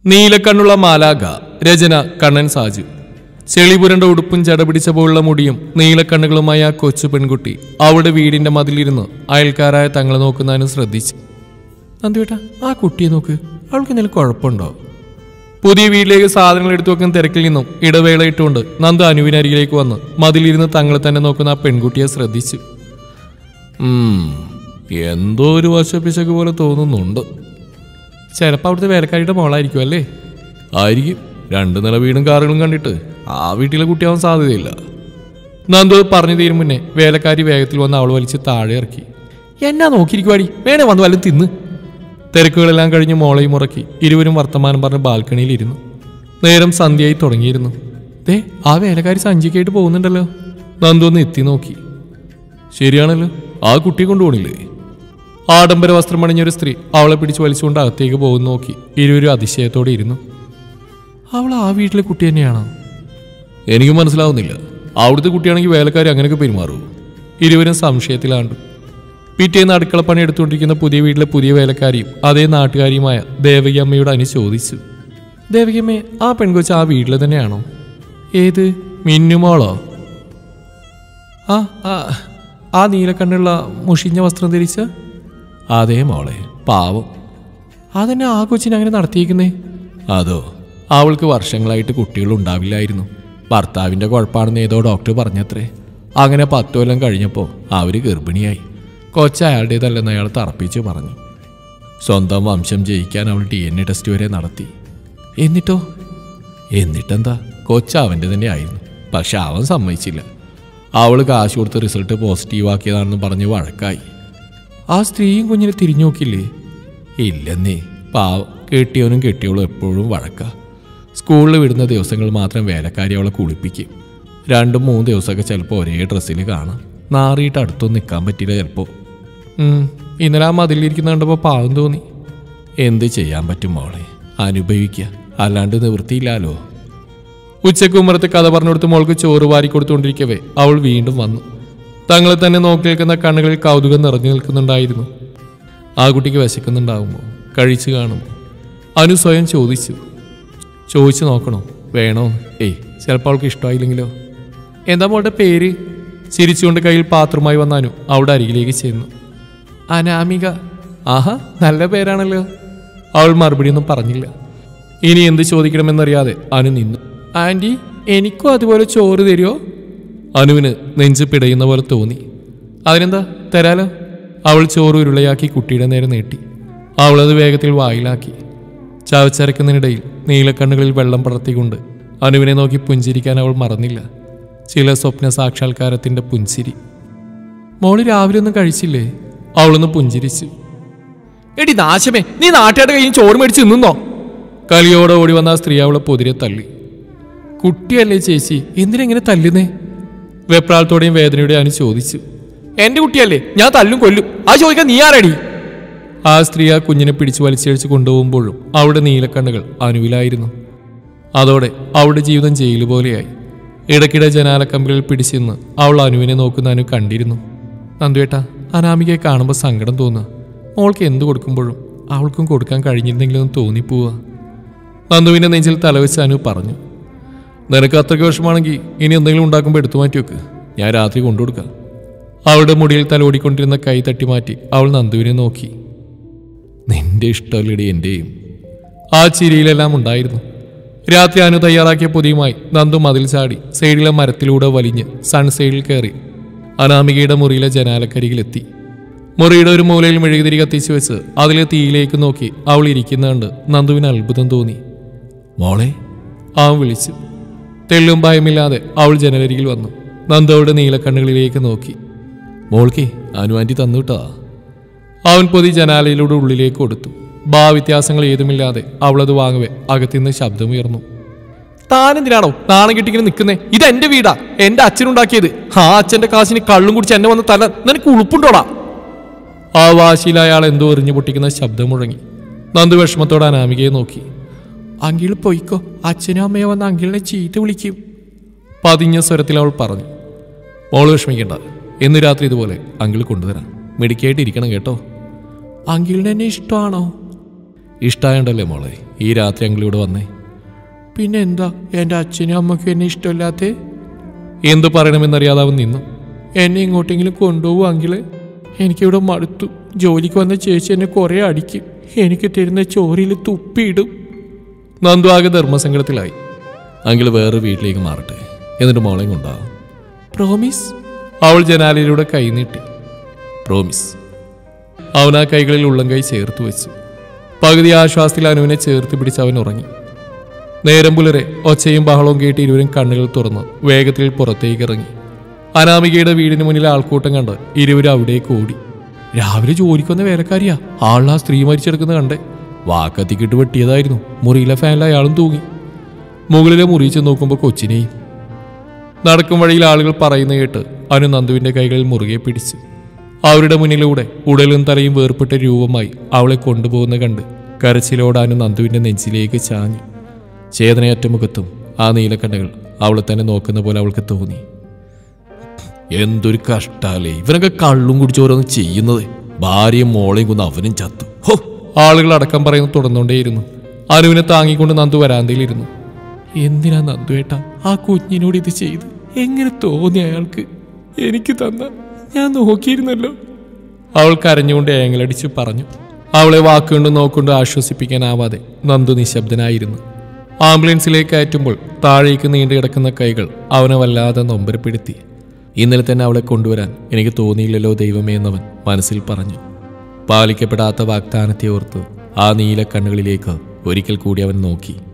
നീലക്കണ്ണുള്ള മാലാഖ രചന കണ്ണൻ സാജു ചെളിപുരണ്ട ഉടുപ്പും ചടപിടിച്ച പോലുള്ള മുടിയും നീലക്കണ്ണുകളുമായ ആ കൊച്ചു പെൺകുട്ടി അവളുടെ വീടിന്റെ മതിലിരുന്ന് അയൽക്കാരായ തങ്ങളെ നോക്കുന്നതിനും ശ്രദ്ധിച്ചു നന്ദിവേട്ട ആ കുട്ടിയെ നോക്ക് അവൾക്ക് എന്തെങ്കിലും കുഴപ്പമുണ്ടോ പുതിയ വീട്ടിലേക്ക് സാധനങ്ങൾ എടുത്തു വെക്കുന്ന തിരക്കിൽ നിന്നും ഇടവേള ഇട്ടുകൊണ്ട് നന്ദു അനുവിനരികിലേക്ക് വന്ന് മതിലിരുന്ന് തങ്ങളെ തന്നെ നോക്കുന്ന ആ പെൺകുട്ടിയെ ശ്രദ്ധിച്ചു ഉം, എന്തോ ഒരു വശപ്പിശക്ക് പോലെ തോന്നുന്നുണ്ട് ചിലപ്പോൾ അവിടുത്തെ വേലക്കാരിയുടെ മോളായിരിക്കും അല്ലേ ആയിരിക്കും രണ്ടു നില വീടും കാറുകളും കണ്ടിട്ട് ആ വീട്ടിലെ കുട്ടിയാവാൻ സാധ്യതയില്ല നന്ദു പറഞ്ഞു തീരും മുന്നേ വേലക്കാരി വേഗത്തിൽ വന്ന് അവൾ വലിച്ച് താഴെ ഇറക്കി എന്നാ നോക്കിയിരിക്കുവാടി വേണേ വന്ന് വല്ലതും തിന്ന് തിരക്കുകളെല്ലാം കഴിഞ്ഞ് മോളെയും മുറക്കി ഇരുവരും വർത്തമാനം പറഞ്ഞ് ബാൽക്കണിയിൽ ഇരുന്നു നേരം സന്ധ്യയായി തുടങ്ങിയിരുന്നു ദേ ആ വേലക്കാരി സഞ്ചിക്കായിട്ട് പോകുന്നുണ്ടല്ലോ നന്ദു ഒന്ന് എത്തി നോക്കി ശരിയാണല്ലോ ആ കുട്ടിയെ കൊണ്ടുപോണില്ലേ ആഡംബര വസ്ത്രം അണിഞ്ഞൊരു സ്ത്രീ അവളെ പിടിച്ച് വലിച്ചുകൊണ്ട് അകത്തേക്ക് പോകുന്ന നോക്കി ഇരുവരും അതിശയത്തോടെ ഇരുന്നു അവൾ ആ വീട്ടിലെ കുട്ടി തന്നെയാണോ എനിക്ക് മനസ്സിലാവുന്നില്ല അവിടുത്തെ കുട്ടിയാണെങ്കിൽ വേലക്കാരി അങ്ങനെയൊക്കെ പെരുമാറൂ ഇരുവരും സംശയത്തിലാണ്ടു പിറ്റേന്ന് അടുക്കളപ്പണി എടുത്തുകൊണ്ടിരിക്കുന്ന പുതിയ വീട്ടിലെ പുതിയ വേലക്കാരിയും അതേ നാട്ടുകാരിയുമായ ദേവകി അമ്മയോട് അനു ചോദിച്ചു ദേവകിയമ്മേ ആ പെൺകൊച്ച് ആ വീട്ടിൽ തന്നെയാണോ ഏത് മിന്നുമോളോ ആ ആ ആ നീലക്കണ്ണുള്ള മുഷിഞ്ഞ വസ്ത്രം ധരിച്ച അതേ മോളെ പാവം അതെന്നെ ആ കൊച്ചിനെ അങ്ങനെ നടത്തിയേക്കുന്നേ അതോ അവൾക്ക് വർഷങ്ങളായിട്ട് കുട്ടികൾ ഉണ്ടാവില്ലായിരുന്നു ഭർത്താവിൻ്റെ കുഴപ്പമാണെന്ന് ഏതോ ഡോക്ടർ പറഞ്ഞത്രേ അങ്ങനെ പത്ത് കൊല്ലം കഴിഞ്ഞപ്പോൾ അവർ ഗർഭിണിയായി കൊച്ച അയാളുടേതല്ലെന്ന് അയാൾ തറപ്പിച്ച് പറഞ്ഞു സ്വന്തം വംശം ജയിക്കാൻ അവൾ ഡി എൻ എ ടെസ്റ്റ് വരെ നടത്തി എന്നിട്ടോ എന്നിട്ടെന്താ കൊച്ച അവൻ്റെ തന്നെ ആയിരുന്നു പക്ഷെ അവൻ സമ്മതിച്ചില്ല അവൾ കാശ് കൊടുത്ത് റിസൾട്ട് പോസിറ്റീവ് ആക്കിയതാണെന്ന് പറഞ്ഞ് വഴക്കായി ആ സ്ത്രീയും കുഞ്ഞിനെ തിരിഞ്ഞു നോക്കില്ലേ ഇല്ലെന്നേ പാവം കെട്ടിയവനും കെട്ടിയവളും എപ്പോഴും വഴക്ക സ്കൂളിൽ വിടുന്ന ദിവസങ്ങൾ മാത്രം വേലക്കാരി അവളെ കുളിപ്പിക്കും രണ്ടും മൂന്ന് ദിവസമൊക്കെ ചിലപ്പോൾ ഒരേ ഡ്രസ്സിൽ കാണാം നാറിയിട്ട് അടുത്തൊന്നും നിൽക്കാൻ പറ്റില്ല ചിലപ്പോൾ ഇന്നലെ ആ മതിലിരിക്കുന്ന കണ്ടപ്പോൾ പാവം തോന്നി എന്ത് ചെയ്യാൻ പറ്റും മോളെ അനുഭവിക്കുക അല്ലാണ്ട് നിവൃത്തിയില്ലാലോ ഉച്ചക്കുമ്പറത്ത് കഥ പറഞ്ഞു കൊടുത്ത് മോൾക്ക് ചോറ് വാരി കൊടുത്തുകൊണ്ടിരിക്കവേ അവൾ വീണ്ടും വന്നു തങ്ങളെ തന്നെ നോക്കി നിൽക്കുന്ന കണ്ണുകളിൽ കൗതുകം നിറഞ്ഞു നിൽക്കുന്നുണ്ടായിരുന്നു ആ കുട്ടിക്ക് വിശക്കുന്നുണ്ടാകുമോ കഴിച്ചു കാണുമോ അനു സ്വയം ചോദിച്ചു ചോദിച്ചു നോക്കണോ വേണോ ഏയ് ചിലപ്പോൾ അവൾക്ക് ഇഷ്ടമായില്ലെങ്കിലോ എന്താ മോളുടെ പേര് ചിരിച്ചുകൊണ്ട് കയ്യിൽ പാത്രമായി വന്ന അനു അവിടെ അരികിലേക്ക് ചെന്നു അനാമിക ആഹാ നല്ല പേരാണല്ലോ അവൾ മറുപടിയൊന്നും പറഞ്ഞില്ല ഇനി എന്ത് ചോദിക്കണമെന്നറിയാതെ അനു നിന്നു ആന്റി എനിക്കും അതുപോലെ ചോറ് തരുമോ അനുവിന് നെഞ്ച് പിടയുന്ന പോലെ തോന്നി അതിനെന്താ തരാലോ അവൾ ചോറ് ഉരുളയാക്കി കുട്ടിയുടെ നേരെ നീട്ടി അവളത് വേഗത്തിൽ വായിലാക്കി ചവച്ചരക്കുന്നതിനിടയിൽ നീലക്കണ്ണുകളിൽ വെള്ളം പടർത്തിക്കൊണ്ട് അനുവിനെ നോക്കി പുഞ്ചിരിക്കാൻ അവൾ മറന്നില്ല ചില സ്വപ്ന സാക്ഷാത്കാരത്തിന്റെ പുഞ്ചിരി മോള് രാവിലെ ഒന്നും കഴിച്ചില്ലേ അവളൊന്ന് പുഞ്ചിരിച്ചു എടി നാശമേ നീ നാട്ടുകാരുടെ കയ്യിൽ ചോറ് മേടിച്ച് നിന്നോ കലിയോടെ ഓടി വന്ന ആ സ്ത്രീ അവളെ പൊതിരെ തള്ളി കുട്ടിയല്ലേ ചേച്ചി എന്തിനെങ്ങനെ തല്ലുന്നേ വെപ്രാളത്തോടെയും വേദനയോടെയും അനു ചോദിച്ചു എന്റെ കുട്ടിയല്ലേ ഞാൻ തല്ലും കൊല്ലും ആ ചോദിക്കാൻ നീ ആരടി ആ സ്ത്രീ ആ കുഞ്ഞിനെ പിടിച്ചു വലിച്ചഴിച്ച് കൊണ്ടുപോകുമ്പോഴും അവിടെ നീലക്കണ്ണുകൾ അനുവിലായിരുന്നു അതോടെ അവളുടെ ജീവിതം ജയിൽ പോലെയായി ഇടയ്ക്കിടെ ജനാലക്കമ്പികളിൽ പിടിച്ചിരുന്ന് അവൾ അനുവിനെ നോക്കുന്ന അനു കണ്ടിരുന്നു നന്ദുവേട്ട അനാമികയെ കാണുമ്പോൾ സങ്കടം തോന്നുക മോൾക്ക് എന്തു കൊടുക്കുമ്പോഴും അവൾക്കും കൊടുക്കാൻ കഴിഞ്ഞിരുന്നെങ്കിലെന്ന് തോന്നിപ്പോവുക നന്ദുവിന്റെ നെഞ്ചിൽ തലവെച്ച് അനു പറഞ്ഞു നിനക്ക് അത്രയ്ക്ക് വിഷമാണെങ്കിൽ ഇനി എന്തെങ്കിലും ഉണ്ടാക്കുമ്പോൾ എടുത്തു മാറ്റി വെക്ക് ഞാൻ രാത്രി കൊണ്ടുകൊടുക്കാം അവളുടെ മുടിയിൽ തലോടിക്കൊണ്ടിരുന്ന കൈ തട്ടി മാറ്റി അവൾ നന്ദുവിനെ നോക്കി നിന്റെ ഇഷ്ടമല്ലടി എൻ്റെയും ആ ചിരിയിലെല്ലാം ഉണ്ടായിരുന്നു രാത്രി അനു തയ്യാറാക്കിയ പൊതിയുമായി നന്ദു മതിൽ ചാടി സൈഡിലെ മരത്തിലൂടെ വലിഞ്ഞ് സൺസൈഡിൽ കയറി അനാമികയുടെ മുറിയിലെ ജനാലക്കരികിലെത്തി മുറിയുടെ ഒരു മൂലയിൽ മെഴുകുതിരി കത്തിച്ചു വെച്ച് അതിലെ തീയിലേക്ക് നോക്കി അവൾ ഇരിക്കുന്നുണ്ട് നന്ദുവിന് അത്ഭുതം തോന്നി മോളെ അവൻ വിളിച്ചു തെള്ളും ഭയമില്ലാതെ അവൾ ജനലരികിൽ വന്നു നന്ദു അവളുടെ നീലക്കണ്ണുകളിലേക്ക് നോക്കി മോൾക്കേ അനുവാൻറ്റി തന്നുവിട്ടാ അവൻ പൊതി ജനാലയിലൂടെ ഉള്ളിലേക്ക് കൊടുത്തു ഭാവ്യത്യാസങ്ങൾ ഏതുമില്ലാതെ അവളത് വാങ്ങവേ അകത്തുനിന്ന് ശബ്ദമുയർന്നു താനെന്തിനാണോ നാണം കെട്ടിങ്ങനെ നിൽക്കുന്നേ ഇത് എന്റെ വീടാ എന്റെ അച്ഛനുണ്ടാക്കിയത് ആ അച്ഛന്റെ കാശിന് കള്ളും കുടിച്ച് എന്നെ വന്ന് തല നിനക്ക് ഉളുപ്പുണ്ടോടാ ആ വാശിയിൽ അയാൾ എന്തോ എറിഞ്ഞു പൊട്ടിക്കുന്ന ശബ്ദം മുഴങ്ങി നന്ദു വിഷമത്തോടെ അനാമികയെ നോക്കി അങ്കിൾ പൊയ്ക്കോ അച്ഛനും അമ്മയോ വന്ന് അങ്കിളിനെ ചീത്ത വിളിക്കും പതിഞ്ഞ സ്വരത്തിൽ അവൾ പറഞ്ഞു മോള് വിഷമിക്കണ്ട ഇന്ന് രാത്രി ഇതുപോലെ അങ്കിൾ കൊണ്ടുവരാം മെഡിക്കായിട്ട് ഇരിക്കണം കേട്ടോ അങ്കിളിന് എന്നെ ഇഷ്ടമാണോ ഇഷ്ടമായോണ്ടല്ലേ മോളെ ഈ രാത്രി അങ്കിളിവിടെ വന്നേ പിന്നെ എന്താ എൻ്റെ അച്ഛനും അമ്മയ്ക്കും എന്നെ ഇഷ്ടമില്ലാത്തേ എന്തു പറയണമെന്നറിയാതെ അവൻ നിന്നു എന്നെ ഇങ്ങോട്ടെങ്കിലും കൊണ്ടുപോകും അങ്കിള് എനിക്കിവിടെ മടുത്തു ജോലിക്ക് വന്ന ചേച്ചി എന്നെ കുറേ അടിക്കും എനിക്ക് തരുന്ന ചോറിയിൽ തുപ്പിയിടും നന്ദു ആകെ ധർമ്മസങ്കടത്തിലായി അങ്കിള് വേറെ വീട്ടിലേക്ക് മാറട്ടെ എന്നിട്ട് മോളെയും കൊണ്ടാവും പ്രോമിസ് അവൾ ജനാലയിലൂടെ കൈ നീട്ടി പ്രോമിസ് അവൻ ആ കൈകളിൽ ഉള്ളം കൈ ചേർത്ത് വെച്ചു പകുതി ആശ്വാസത്തിൽ അനുവിനെ ചേർത്ത് പിടിച്ച് അവൻ ഉറങ്ങി നേരം പുലരെ ഒച്ചയും ബഹളവും കേട്ട് ഇരുവരും കണ്ണുകൾ തുറന്ന് വേഗത്തിൽ പുറത്തേക്ക് ഇറങ്ങി അനാമികയുടെ വീടിന് മുന്നിൽ ആൾക്കൂട്ടം കണ്ട് ഇരുവരും അവിടേക്ക് ഓടി രാവിലെ ജോലിക്ക് വന്ന വേലക്കാരിയാ ആളിൽ ആ സ്ത്രീ മരിച്ചെടുക്കുന്ന കണ്ടേ വാക്കത്തിക്കിട്ട് വെട്ടിയതായിരുന്നു മുറിയിലെ ഫാനിൽ അയാളും തൂങ്ങി മുകളിലെ മുറി ചെന്ന് നോക്കുമ്പോൾ കൊച്ചിനെയും നടക്കും വഴിയിൽ ആളുകൾ പറയുന്ന കേട്ട് അനു നന്ദുവിന്റെ കൈകളിൽ മുറുകെ പിടിച്ചു അവരുടെ മുന്നിലൂടെ ഉടലും തലയും വേർപെട്ട രൂപമായി അവളെ കൊണ്ടുപോകുന്ന കണ്ട് കരച്ചിലോട് അനു നന്ദുവിന്റെ നെഞ്ചിലേക്ക് ചാഞ്ഞു ചേതനയറ്റ മുഖത്തും ആ നീലക്കണ്ണുകൾ അവളെ തന്നെ നോക്കുന്ന പോലെ അവൾക്ക് തോന്നി എന്തൊരു കഷ്ടാലേ ഇവനൊക്കെ കള്ളും കുടിച്ച് ഓരോന്ന് ചെയ്യുന്നത് ഭാര്യയും മോളെയും കൊന്ന് അവനും ചത്തു ഹോ ആളുകൾ അടക്കം പറയുന്നു തുടർന്നുകൊണ്ടേയിരുന്നു അനുവിനെ താങ്ങിക്കൊണ്ട് നന്ദു വരാന്തയിലിരുന്നു എന്തിനാ നന്ദുവേട്ട ആ കുഞ്ഞിനോട് ഇത് ചെയ്ത് എങ്ങനെ തോന്നി അയാൾക്ക് എനിക്ക് തന്ന ഞാൻ നോക്കിയിരുന്നല്ലോ അവൾ കരഞ്ഞുകൊണ്ട് ഏങ്ങലടിച്ച് പറഞ്ഞു അവളെ വാക്കുകൊണ്ട് നോക്കൊണ്ട് ആശ്വസിപ്പിക്കാനാവാതെ നന്ദു നിശബ്ദനായിരുന്നു ആംബുലൻസിലേക്ക് കയറ്റുമ്പോൾ താഴേക്ക് നീണ്ടു കിടക്കുന്ന കൈകൾ അവനെ വല്ലാതെ നൊമ്പരപ്പെടുത്തി ഇന്നലെ തന്നെ അവളെ കൊണ്ടുവരാൻ എനിക്ക് തോന്നിയില്ലല്ലോ ദൈവമേ എന്നവൻ മനസ്സിൽ പറഞ്ഞു പാലിക്കപ്പെടാത്ത വാഗ്ദാനത്തെ ഓർത്ത് ആ നീല കണ്ണുകളിലേക്ക് ഒരിക്കൽ കൂടി അവൻ നോക്കി